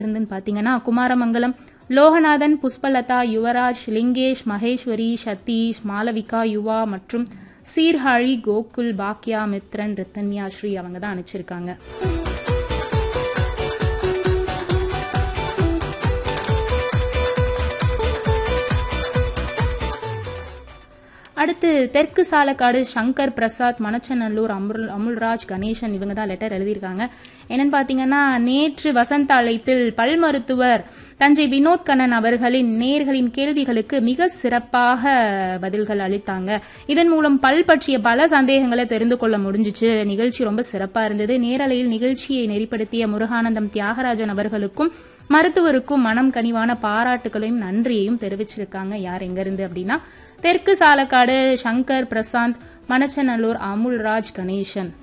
இருந்துன்னு பார்த்தீங்கன்னா குமாரமங்கலம் லோகநாதன் புஷ்பலதா யுவராஜ் லிங்கேஷ் மகேஸ்வரி சதீஷ் மாளவிகா யுவா மற்றும் சீர்காழி கோகுல் பாக்யா மித்ரன் ரித்தன்யா ஸ்ரீ அவங்க தான் அனுப்பிச்சிருக்காங்க அடுத்து தெற்கு சாலக்காடு சங்கர் பிரசாத் மணச்சநல்லூர் அமுல் அமுல்ராஜ் கணேசன் இவங்க தான் லெட்டர் எழுதியிருக்காங்க என்னன்னு பார்த்தீங்கன்னா நேற்று வசந்த அழைப்பில் பல் மருத்துவர் தஞ்சை வினோத் கண்ணன் அவர்களின் நேர்களின் கேள்விகளுக்கு மிக சிறப்பாக பதில்கள் அளித்தாங்க இதன் மூலம் பல் பற்றிய பல சந்தேகங்களை தெரிந்து கொள்ள முடிஞ்சிச்சு நிகழ்ச்சி ரொம்ப சிறப்பா இருந்தது நேரலையில் நிகழ்ச்சியை நெறிப்படுத்திய முருகானந்தம் தியாகராஜன் அவர்களுக்கும் மருத்துவருக்கும் மனம் கனிவான பாராட்டுகளையும் நன்றியையும் தெரிவிச்சிருக்காங்க யார் எங்க இருந்து அப்படின்னா தெற்கு சாலக்காடு சங்கர் பிரசாந்த் மணச்சநல்லூர் அமுல்ராஜ் கணேசன்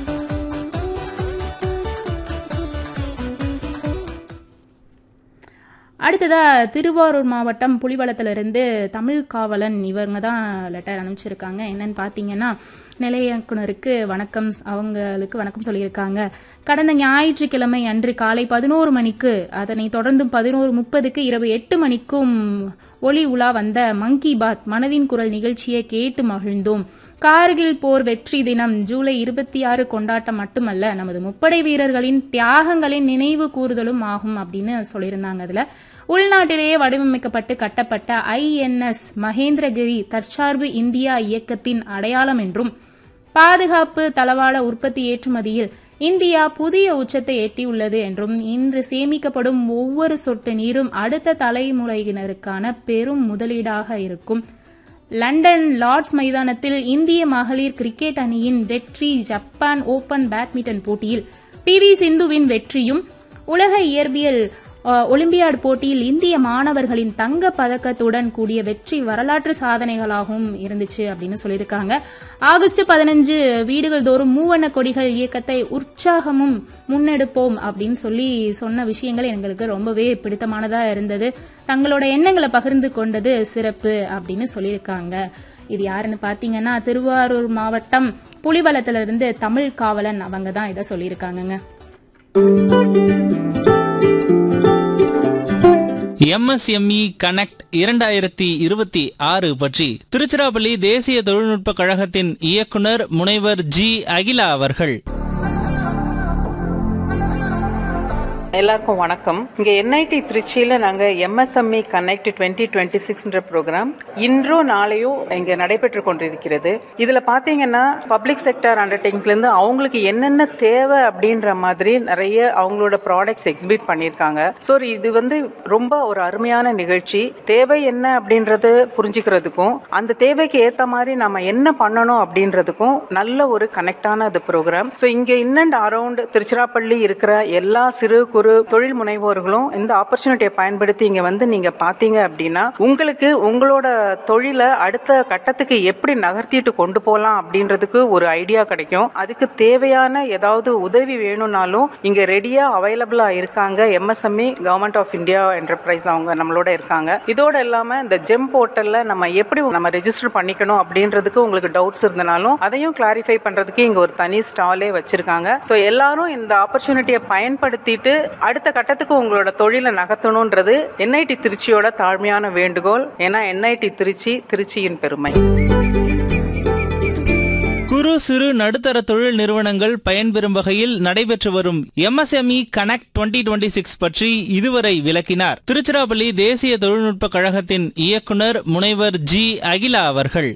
அடுத்ததா திருவாரூர் மாவட்டம் புலிவளத்திலிருந்து தமிழ் காவலன் இவங்க தான் லெட்டர் அனுப்பிச்சிருக்காங்க என்னன்னு பார்த்தீங்கன்னா நிலைய இயக்குனருக்கு வணக்கம் அவங்களுக்கு வணக்கம் சொல்லியிருக்காங்க கடந்த ஞாயிற்றுக்கிழமை அன்று காலை பதினோரு மணிக்கு அதனை தொடர்ந்து பதினோரு முப்பதுக்கு இரவு எட்டு மணிக்கும் ஒளி உலா வந்த மங்கி பாத் மனதின் குரல் நிகழ்ச்சியை கேட்டு மகிழ்ந்தோம் கார்கில் போர் வெற்றி தினம் ஜூலை இருபத்தி ஆறு கொண்டாட்டம் மட்டுமல்ல நமது முப்படை வீரர்களின் தியாகங்களின் நினைவு கூறுதலும் ஆகும் அப்படின்னு சொல்லியிருந்தாங்க அதுல உள்நாட்டிலேயே வடிவமைக்கப்பட்டு கட்டப்பட்ட ஐஎன்எஸ் மகேந்திரகிரி தற்சார்பு இந்தியா இயக்கத்தின் அடையாளம் என்றும் பாதுகாப்பு தளவாட உற்பத்தி ஏற்றுமதியில் இந்தியா புதிய உச்சத்தை எட்டியுள்ளது என்றும் இன்று சேமிக்கப்படும் ஒவ்வொரு சொட்டு நீரும் அடுத்த தலைமுறையினருக்கான பெரும் முதலீடாக இருக்கும் லண்டன் லார்ட்ஸ் மைதானத்தில் இந்திய மகளிர் கிரிக்கெட் அணியின் வெற்றி ஜப்பான் ஓபன் பேட்மிண்டன் போட்டியில் பி வி சிந்துவின் வெற்றியும் உலக இயற்பியல் ஒலிம்பியாட் போட்டியில் இந்திய மாணவர்களின் தங்க பதக்கத்துடன் கூடிய வெற்றி வரலாற்று சாதனைகளாகவும் இருந்துச்சு அப்படின்னு சொல்லியிருக்காங்க ஆகஸ்ட் பதினஞ்சு வீடுகள் தோறும் மூவண்ண கொடிகள் இயக்கத்தை உற்சாகமும் முன்னெடுப்போம் அப்படின்னு சொல்லி சொன்ன விஷயங்கள் எங்களுக்கு ரொம்பவே பிடித்தமானதா இருந்தது தங்களோட எண்ணங்களை பகிர்ந்து கொண்டது சிறப்பு அப்படின்னு சொல்லியிருக்காங்க இது யாருன்னு பாத்தீங்கன்னா திருவாரூர் மாவட்டம் புலிவளத்திலிருந்து தமிழ் காவலன் அவங்க தான் இதை சொல்லியிருக்காங்கங்க எம்எஸ்எம்இ கனெக்ட் இரண்டாயிரத்தி இருபத்தி ஆறு பற்றி திருச்சிராப்பள்ளி தேசிய தொழில்நுட்ப கழகத்தின் இயக்குனர் முனைவர் ஜி அகிலா அவர்கள் எல்லாருக்கும் வணக்கம் இங்க என்ஐடி திருச்சியில நாங்க எம்எஸ்எம்இ கனெக்ட் டுவெண்ட்டி டுவெண்ட்டி சிக்ஸ்ன்ற ப்ரோக்ராம் இன்றோ நாளையோ இங்க நடைபெற்று கொண்டிருக்கிறது இதுல பாத்தீங்கன்னா பப்ளிக் செக்டர் அண்டர்டேக்கிங்ஸ்ல இருந்து அவங்களுக்கு என்னென்ன தேவை அப்படின்ற மாதிரி நிறைய அவங்களோட ப்ராடக்ட்ஸ் எக்ஸிபிட் பண்ணியிருக்காங்க ஸோ இது வந்து ரொம்ப ஒரு அருமையான நிகழ்ச்சி தேவை என்ன அப்படின்றது புரிஞ்சுக்கிறதுக்கும் அந்த தேவைக்கு ஏத்த மாதிரி நம்ம என்ன பண்ணணும் அப்படின்றதுக்கும் நல்ல ஒரு கனெக்டான அது ப்ரோக்ராம் ஸோ இங்க இன் அண்ட் அரௌண்ட் திருச்சிராப்பள்ளி இருக்கிற எல்லா சிறு குறு தொழில் முனைவோர்களும் இந்த ஆப்பர்ச்சுனிட்டியை பயன்படுத்தி இங்க வந்து நீங்க பாத்தீங்க அப்படின்னா உங்களுக்கு உங்களோட தொழிலை அடுத்த கட்டத்துக்கு எப்படி நகர்த்திட்டு கொண்டு போகலாம் அப்படின்றதுக்கு ஒரு ஐடியா கிடைக்கும் அதுக்கு தேவையான ஏதாவது உதவி வேணும்னாலும் இங்க ரெடியா அவைலபிளா இருக்காங்க MSME government of India enterprise அவங்க நம்மளோட இருக்காங்க இதோட இல்லாம இந்த ஜெம் போர்ட்டல்ல நம்ம எப்படி நம்ம ரெஜிஸ்டர் பண்ணிக்கணும் அப்படின்றதுக்கு உங்களுக்கு டவுட்ஸ் இருந்தனாலும் அதையும் கிளாரிஃபை பண்றதுக்கு இங்க ஒரு தனி ஸ்டாலே வச்சிருக்காங்க ஸோ எல்லாரும் இந்த ஆப்பர்ச்சுனிட்டியை பயன்படுத்திட்டு அடுத்த கட்டத்துக்கு உங்களோட தொழிலை நகர்த்தணுன்றது என்ஐடி திருச்சியோட தாழ்மையான வேண்டுகோள் ஏன்னா என்ஐடி திருச்சி திருச்சியின் பெருமை குறு சிறு நடுத்தர தொழில் நிறுவனங்கள் பயன்பெறும் வகையில் நடைபெற்று வரும் MSME connect twenty twenty six பற்றி இதுவரை விளக்கினார் திருச்சிராப்பள்ளி தேசிய தொழில்நுட்ப கழகத்தின் இயக்குனர் முனைவர் ஜி அகிலா அவர்கள்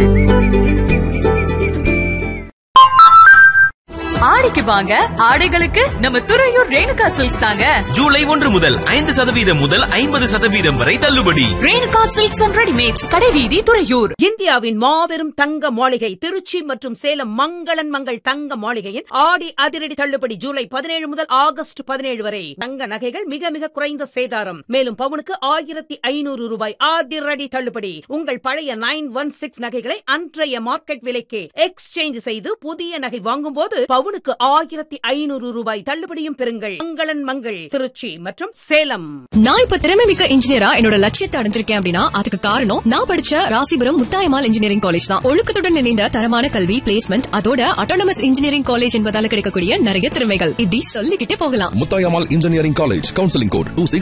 ஆடிக்கு வாங்க ஆடைகளுக்கு நம்ம துறையூர் ரேணுகா சில்க்ஸ் தாங்க ஜூலை ஒன்று முதல் ஐந்து சதவீதம் முதல் ஐம்பது சதவீதம் வரை தள்ளுபடி ரேணுகா சில்க்ஸ் அண்ட் ரெடிமேட்ஸ் கடைவீதி துறையூர் இந்தியாவின் மாபெரும் தங்க மாளிகை திருச்சி மற்றும் சேலம் மங்களன் மங்கள் தங்க மாளிகையின் ஆடி அதிரடி தள்ளுபடி ஜூலை பதினேழு முதல் ஆகஸ்ட் பதினேழு வரை தங்க நகைகள் மிக மிக குறைந்த சேதாரம் மேலும் பவுனுக்கு ஆயிரத்தி ஐநூறு ரூபாய் அதிரடி தள்ளுபடி உங்கள் பழைய நைன் ஒன் சிக்ஸ் நகைகளை அன்றைய மார்க்கெட் விலைக்கு எக்ஸ்சேஞ்ச் செய்து புதிய நகை வாங்கும் போது பவுனுக்கு பவுனுக்கு ஆயிரத்தி ஐநூறு ரூபாய் தள்ளுபடியும் பெறுங்கள் மங்களன் மங்கள் திருச்சி மற்றும் சேலம் நான் இப்ப திறமை மிக்க இன்ஜினியரா என்னோட லட்சியத்தை அடைஞ்சிருக்கேன் அப்படின்னா அதுக்கு காரணம் நான் படிச்ச ராசிபுரம் முத்தாயமால் இன்ஜினியரிங் காலேஜ் தான் ஒழுக்கத்துடன் இணைந்த தரமான கல்வி பிளேஸ்மெண்ட் அதோட அட்டானமஸ் இன்ஜினியரிங் காலேஜ் என்பதால கிடைக்கக்கூடிய நிறைய திறமைகள் இப்படி சொல்லிக்கிட்டே போகலாம் Muthayammal engineering college counselling code two